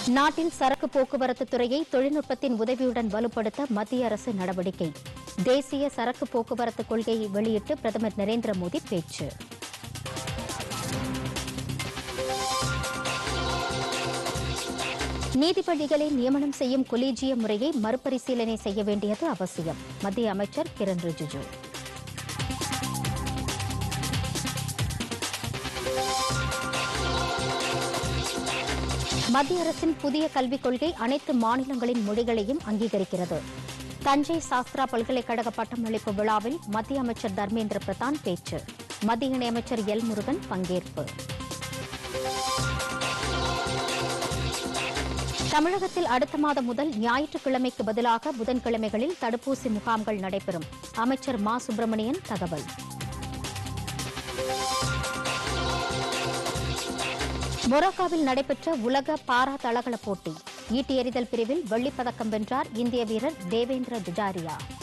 நாட்டில் சரக்கு போக்குவரத்து துறையை தொழில்நுட்பத்தின் உதவியுடன் வலுப்படுத்த மத்திய அரசு நடவடிக்கை தேசிய சரக்கு போக்குவரத்து கொள்கையை வெளியிட்டு பிரதமர் நரேந்திர மோடி பேச்சு நீதிபதிகளை நியமனம் செய்யும் கொலீஜிய முறையை மறுபரிசீலனை செய்ய வேண்டியது அவசியம் மத்திய அமைச்சர் கிரண் ரிஜிஜு மத்திய அரசின் புதிய கல்விக் கொள்கை அனைத்து மாநிலங்களின் மொழிகளையும் அங்கீகரிக்கிறது தஞ்சை சாஸ்திரா பல்கலைக்கழக பட்டமளிப்பு விழாவில் மத்திய அமைச்சர் தர்மேந்திர பிரதான் பேச்சு மத்திய இணையமைச்சர் எல் முருகன் பங்கேற்பு தமிழகத்தில் அடுத்த மாதம் முதல் ஞாயிற்றுக்கிழமைக்கு பதிலாக புதன்கிழமைகளில் தடுப்பூசி முகாம்கள் நடைபெறும் அமைச்சர் மா சுப்பிரமணியன் தகவல் மொராக்காவில் நடைபெற்ற உலக பாரா தளகள போட்டி ஈட்டி எறிதல் பிரிவில் வெள்ளிப் பதக்கம் வென்றார் இந்திய வீரர் தேவேந்திர ஜுஜாரியா